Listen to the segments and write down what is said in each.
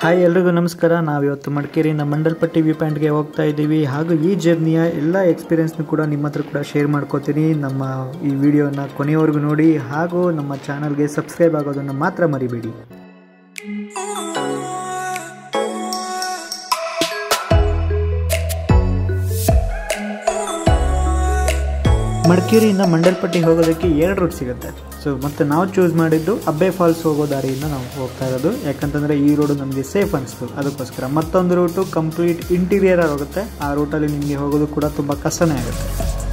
hi ಎಲ್ರಿಗೂ ನಮಸ್ಕಾರ ನಾವು ಇವತ್ತು ಮಡಿಕೇರಿಯಿಂದ ಮಂಡಲ್ಪಟ್ಟಿ ವ್ಯೂ ಪಾಯಿಂಟ್ಗೆ ಹೋಗ್ತಾ ಇದ್ದೀವಿ ಹಾಗೂ ಈ ಜರ್ನಿಯ ಎಲ್ಲ ಎಕ್ಸ್ಪೀರಿಯನ್ಸ್ನು ಕೂಡ ನಿಮ್ಮ ಹತ್ರ ಕೂಡ ಶೇರ್ ಮಾಡ್ಕೋತೀನಿ ನಮ್ಮ ಈ ವಿಡಿಯೋನ ಕೊನೆಯವರೆಗೂ ನೋಡಿ ಹಾಗೂ ನಮ್ಮ ಚಾನಲ್ಗೆ ಸಬ್ಸ್ಕ್ರೈಬ್ ಆಗೋದನ್ನು ಮಾತ್ರ ಮರಿಬೇಡಿ ಮಡಿಕೇರಿಯಿಂದ ಮಂಡಲ್ಪಟ್ಟಿ ಹೋಗೋದಕ್ಕೆ ಎರಡು ರೂಟ್ ಸಿಗುತ್ತೆ ಸೊ ಮತ್ತು ನಾವು ಚೂಸ್ ಮಾಡಿದ್ದು ಅಬ್ಬೆ ಫಾಲ್ಸ್ ಹೋಗೋ ದಾರಿಯಿಂದ ನಾವು ಹೋಗ್ತಾ ಇರೋದು ಯಾಕಂತಂದರೆ ಈ ರೋಡು ನಮಗೆ ಸೇಫ್ ಅನಿಸ್ತು ಅದಕ್ಕೋಸ್ಕರ ಮತ್ತೊಂದು ರೂಟು ಕಂಪ್ಲೀಟ್ ಇಂಟೀರಿಯರ್ ಹೋಗುತ್ತೆ ಆ ರೂಟಲ್ಲಿ ನಿಮಗೆ ಹೋಗೋದು ಕೂಡ ತುಂಬ ಕಷ್ಟನೇ ಆಗುತ್ತೆ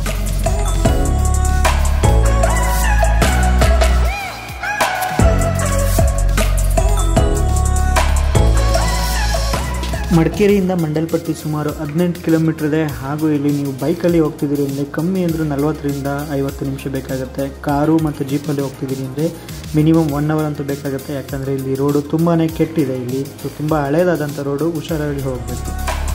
ಮಡಿಕೇರಿಯಿಂದ ಮಂಡಲ್ಪಟ್ಟಿ ಸುಮಾರು ಹದಿನೆಂಟು ಕಿಲೋಮೀಟರ್ ಇದೆ ಹಾಗೂ ಇಲ್ಲಿ ನೀವು ಬೈಕಲ್ಲಿ ಹೋಗ್ತಿದ್ದೀರಿ ಅಂದರೆ ಕಮ್ಮಿ ಅಂದರೂ ನಲ್ವತ್ತರಿಂದ ಐವತ್ತು ನಿಮಿಷ ಬೇಕಾಗುತ್ತೆ ಕಾರು ಮತ್ತು ಜೀಪಲ್ಲಿ ಹೋಗ್ತಿದ್ದೀರಿ ಅಂದರೆ ಮಿನಿಮಮ್ ಒನ್ ಅವರ್ ಅಂತೂ ಬೇಕಾಗುತ್ತೆ ಯಾಕಂದರೆ ಇಲ್ಲಿ ರೋಡು ತುಂಬಾ ಕೆಟ್ಟಿದೆ ಇಲ್ಲಿ ಸೊ ತುಂಬ ಹಳೇದಾದಂಥ ರೋಡು ಹುಷಾರಾಗಿ ಹೋಗಬೇಕು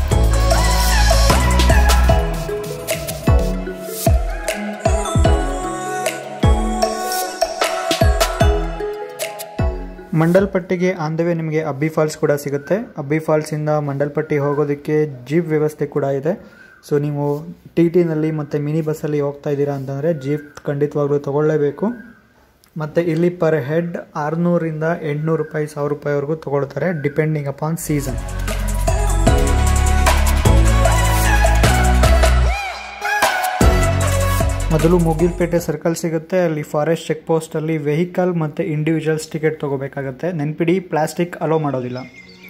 ಮಂಡಲ್ಪಟ್ಟಿಗೆ ಆನ್ ದ ವೇ ನಿಮಗೆ ಅಬ್ಬಿ ಫಾಲ್ಸ್ ಕೂಡ ಸಿಗುತ್ತೆ ಅಬ್ಬಿ ಫಾಲ್ಸಿಂದ ಮಂಡಲ್ಪಟ್ಟಿ ಹೋಗೋದಕ್ಕೆ ಜೀಪ್ ವ್ಯವಸ್ಥೆ ಕೂಡ ಇದೆ ಸೊ ನೀವು ಟಿ ಟಿನಲ್ಲಿ ಮತ್ತು ಮಿನಿ ಬಸ್ಸಲ್ಲಿ ಹೋಗ್ತಾ ಇದ್ದೀರಾ ಅಂತಂದರೆ ಜೀಪ್ ಖಂಡಿತವಾಗ್ಲೂ ತೊಗೊಳ್ಳೇಬೇಕು ಮತ್ತು ಇಲ್ಲಿ ಪರ್ ಹೆಡ್ ಆರುನೂರಿಂದ ಎಂಟುನೂರು ರೂಪಾಯಿ ಸಾವಿರ ರೂಪಾಯಿವರೆಗೂ ತೊಗೊಳ್ತಾರೆ ಡಿಪೆಂಡಿಂಗ್ ಅಪಾನ್ ಸೀಸನ್ ಮೊದಲು ಮುಗಿಲ್ಪೇಟೆ ಸರ್ಕಲ್ ಸಿಗುತ್ತೆ ಅಲ್ಲಿ ಫಾರೆಸ್ಟ್ ಚೆಕ್ ಪೋಸ್ಟಲ್ಲಿ ವೆಹಿಕಲ್ ಮತ್ತು ಇಂಡಿವಿಜುವಲ್ಸ್ ಟಿಕೆಟ್ ತೊಗೋಬೇಕಾಗತ್ತೆ ನೆನ್ಪಿಡಿ ಪ್ಲಾಸ್ಟಿಕ್ ಅಲೋ ಮಾಡೋದಿಲ್ಲ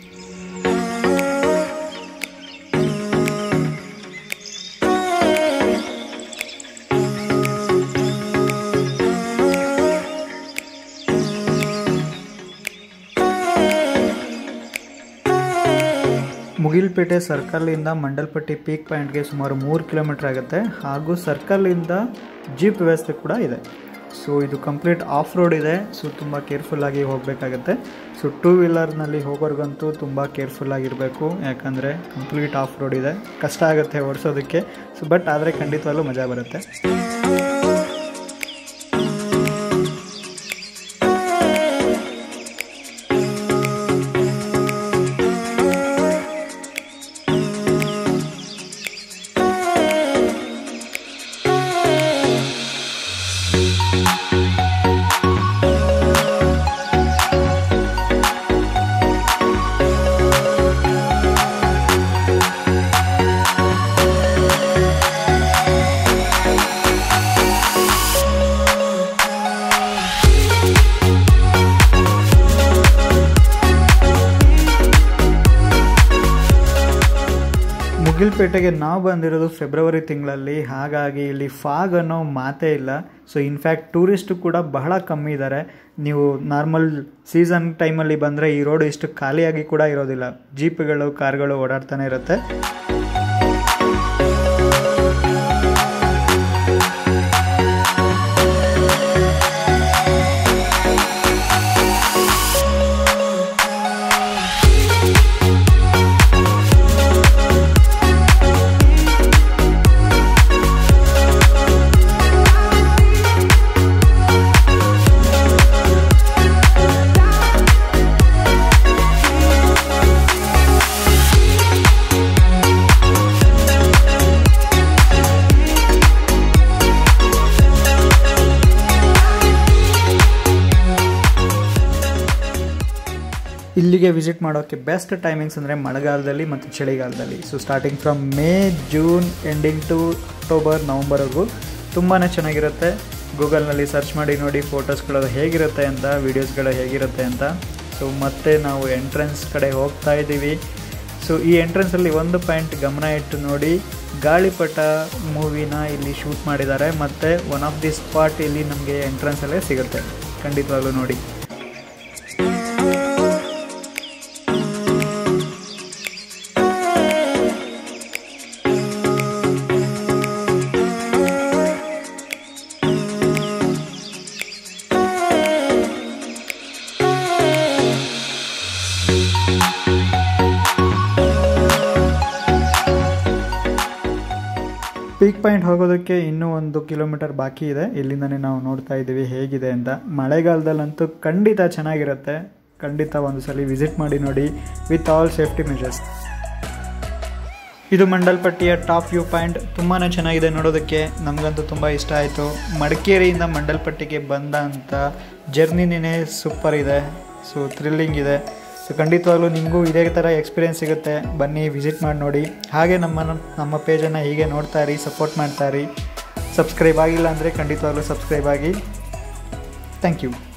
ಮುಗಿಲ್ಪೇಟೆ ಸರ್ಕಲ್ಲಿಂದ ಮಂಡಲ್ಪಟ್ಟಿ ಪೀಕ್ ಪಾಯಿಂಟ್ಗೆ ಸುಮಾರು ಮೂರು ಕಿಲೋಮೀಟರ್ ಆಗುತ್ತೆ ಹಾಗೂ ಸರ್ಕಲ್ಲಿಂದ ಜೀಪ್ ವ್ಯವಸ್ಥೆ ಕೂಡ ಇದೆ ಸೊ ಇದು ಕಂಪ್ಲೀಟ್ ಆಫ್ ರೋಡ್ ಇದೆ ಸೊ ತುಂಬ ಕೇರ್ಫುಲ್ಲಾಗಿ ಹೋಗಬೇಕಾಗತ್ತೆ ಸೊ ಟೂ ವೀಲರ್ನಲ್ಲಿ ಹೋಗೋರ್ಗಂತೂ ತುಂಬ ಕೇರ್ಫುಲ್ಲಾಗಿರಬೇಕು ಯಾಕಂದರೆ ಕಂಪ್ಲೀಟ್ ಆಫ್ ರೋಡ್ ಇದೆ ಕಷ್ಟ ಆಗುತ್ತೆ ಓಡಿಸೋದಕ್ಕೆ ಸೊ ಬಟ್ ಆದರೆ ಖಂಡಿತವಾಗ್ಲೂ ಮಜಾ ಬರುತ್ತೆ ಮುಗಿಲ್ಪೇಟೆಗೆ ನಾವು ಬಂದಿರೋದು ಫೆಬ್ರವರಿ ತಿಂಗಳಲ್ಲಿ ಹಾಗಾಗಿ ಇಲ್ಲಿ ಫಾಗ್ ಅನ್ನೋ ಮಾತೇ ಇಲ್ಲ ಸೊ ಇನ್ಫ್ಯಾಕ್ಟ್ ಟೂರಿಸ್ಟು ಕೂಡ ಬಹಳ ಕಮ್ಮಿ ಇದ್ದಾರೆ ನೀವು ನಾರ್ಮಲ್ ಸೀಸನ್ ಟೈಮಲ್ಲಿ ಬಂದರೆ ಈ ರೋಡ್ ಇಷ್ಟು ಖಾಲಿಯಾಗಿ ಕೂಡ ಇರೋದಿಲ್ಲ ಜೀಪ್ಗಳು ಕಾರ್ಗಳು ಓಡಾಡ್ತಾನೆ ಇರುತ್ತೆ ಇಲ್ಲಿಗೆ ವಿಸಿಟ್ ಮಾಡೋಕ್ಕೆ ಬೆಸ್ಟ್ ಟೈಮಿಂಗ್ಸ್ ಅಂದರೆ ಮಳೆಗಾಲದಲ್ಲಿ ಮತ್ತು ಚಳಿಗಾಲದಲ್ಲಿ so starting from May June ending to October ನವಂಬರ್ವರೆಗೂ ತುಂಬಾ ಚೆನ್ನಾಗಿರುತ್ತೆ ಗೂಗಲ್ನಲ್ಲಿ ಸರ್ಚ್ ಮಾಡಿ ನೋಡಿ ಫೋಟೋಸ್ಗಳು ಹೇಗಿರುತ್ತೆ ಅಂತ ವೀಡಿಯೋಸ್ಗಳು ಹೇಗಿರುತ್ತೆ ಅಂತ ಸೊ ಮತ್ತೆ ನಾವು ಎಂಟ್ರೆನ್ಸ್ ಕಡೆ ಹೋಗ್ತಾ ಇದ್ದೀವಿ ಸೊ ಈ ಎಂಟ್ರೆನ್ಸಲ್ಲಿ ಒಂದು ಪಾಯಿಂಟ್ ಗಮನ ಇಟ್ಟು ನೋಡಿ ಗಾಳಿಪಟ ಮೂವಿನ ಇಲ್ಲಿ ಶೂಟ್ ಮಾಡಿದ್ದಾರೆ ಮತ್ತು ಒನ್ ಆಫ್ ದಿ ಸ್ಪಾಟ್ ಇಲ್ಲಿ ನಮಗೆ ಎಂಟ್ರೆನ್ಸಲ್ಲೇ ಸಿಗುತ್ತೆ ಖಂಡಿತವಾಗ್ಲೂ ನೋಡಿ ಪೀಕ್ ಪಾಯಿಂಟ್ ಹೋಗೋದಕ್ಕೆ ಇನ್ನೂ ಒಂದು ಕಿಲೋಮೀಟರ್ ಬಾಕಿ ಇದೆ ಇಲ್ಲಿಂದನೇ ನಾವು ನೋಡ್ತಾ ಇದ್ದೀವಿ ಹೇಗಿದೆ ಅಂತ ಮಳೆಗಾಲದಲ್ಲಂತೂ ಖಂಡಿತ ಚೆನ್ನಾಗಿರುತ್ತೆ ಖಂಡಿತ ಒಂದು ಸಲ ವಿಸಿಟ್ ಮಾಡಿ ನೋಡಿ ವಿತ್ ಆಲ್ ಸೇಫ್ಟಿ ಮೆಜರ್ಸ್ ಇದು ಮಂಡಲ್ಪಟ್ಟಿಯ ಟಾಪ್ ವ್ಯೂ ಪಾಯಿಂಟ್ ತುಂಬಾ ಚೆನ್ನಾಗಿದೆ ನೋಡೋದಕ್ಕೆ ನಮಗಂತೂ ತುಂಬ ಇಷ್ಟ ಆಯಿತು ಮಡಿಕೇರಿಯಿಂದ ಮಂಡಲ್ಪಟ್ಟಿಗೆ ಬಂದಂಥ ಜರ್ನಿನೇ ಸೂಪರ್ ಇದೆ ಸೊ ಥ್ರಿಲ್ಲಿಂಗ್ ಇದೆ ಸೊ ಖಂಡಿತವಾಗ್ಲೂ ನಿಮಗೂ ಇದೇ ಥರ ಎಕ್ಸ್ಪೀರಿಯೆನ್ಸ್ ಸಿಗುತ್ತೆ ಬನ್ನಿ ವಿಸಿಟ್ ಮಾಡಿ ನೋಡಿ ಹಾಗೆ ನಮ್ಮ ನಮ್ಮ ಪೇಜನ್ನು ಹೀಗೆ ನೋಡ್ತಾ ಇರಿ ಸಪೋರ್ಟ್ ಮಾಡ್ತಾ ಇರಿ ಸಬ್ಸ್ಕ್ರೈಬ್ ಆಗಿಲ್ಲ ಅಂದರೆ ಖಂಡಿತವಾಗ್ಲೂ ಸಬ್ಸ್ಕ್ರೈಬ್ ಆಗಿ ಥ್ಯಾಂಕ್ ಯು